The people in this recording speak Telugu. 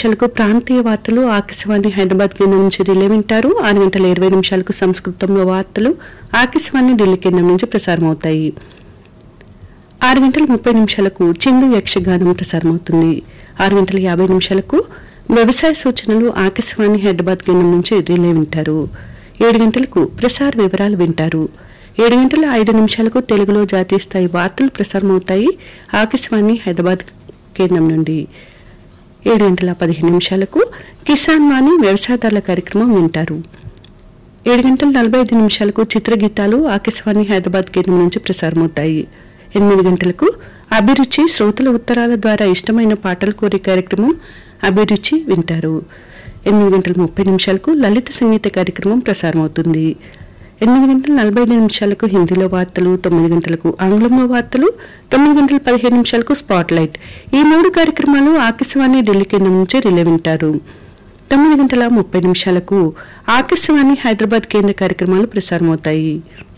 నిమిషాలకు ప్రాంతీయ వార్తలు ఆకాశవాణి హైదరాబాద్ కేంద్రం నుంచి రిలే వింటారు ఆరు గంటల ఇరవై నిమిషాలకు సంస్కృతంలో వార్తలు ఆకాశవాణి ఢిల్లీ కేంద్రం నుంచి ప్రసారం అవుతాయి ఆరు గంటల ముప్పై నిమిషాలకు చిందు యక్షగానం ప్రసారమవుతుంది ఆరు గంటల యాభై నిమిషాలకు వ్యవసాయ సూచనలు ఆకాశవాణి హైదరాబాద్ కేంద్రం నుంచి రిలే వింటారు ఏడు గంటలకు ప్రసార వివరాలు వింటారు ఏడు గంటల ఐదు నిమిషాలకు తెలుగులో జాతీయ స్థాయి వార్తలు ప్రసారమవుతాయి ఆకాశవాణి హైదరాబాద్ కేంద్రం నుండి ఏడు గంటల పదిహేను నిమిషాలకు కిసాన్ వాణి వ్యవసాయదారుల కార్యక్రమం వింటారు ఏడు గంటల నలభై ఐదు నిమిషాలకు చిత్రగీతాలు ఆకాశవాణి హైదరాబాద్ కేంద్రం నుంచి ప్రసారమవుతాయి ఎనిమిది గంటలకు అభిరుచి శ్రోతల ఉత్తరాల ద్వారా ఇష్టమైన పాటలు కోరే కార్యక్రమం అభిరుచి వింటారు ఎనిమిది గంటల ముప్పై నిమిషాలకు లలిత సంగీత కార్యక్రమం ప్రసారమవుతుంది ఎనిమిది గంటల నలభై ఐదు నిమిషాలకు హిందీలో వార్తలు తొమ్మిది గంటలకు ఆంగ్లంలో వార్తలు తొమ్మిది గంటల పదిహేను నిమిషాలకు స్పాట్ లైట్ ఈ మూడు కార్యక్రమాలు ఆకాశవాణి ఢిల్లీ కేంద్రం నుంచి రిలే వింటారు తొమ్మిది గంటల ముప్పై నిమిషాలకు ఆకాశవాణి హైదరాబాద్ కేంద్ర కార్యక్రమాలు ప్రసారమవుతాయి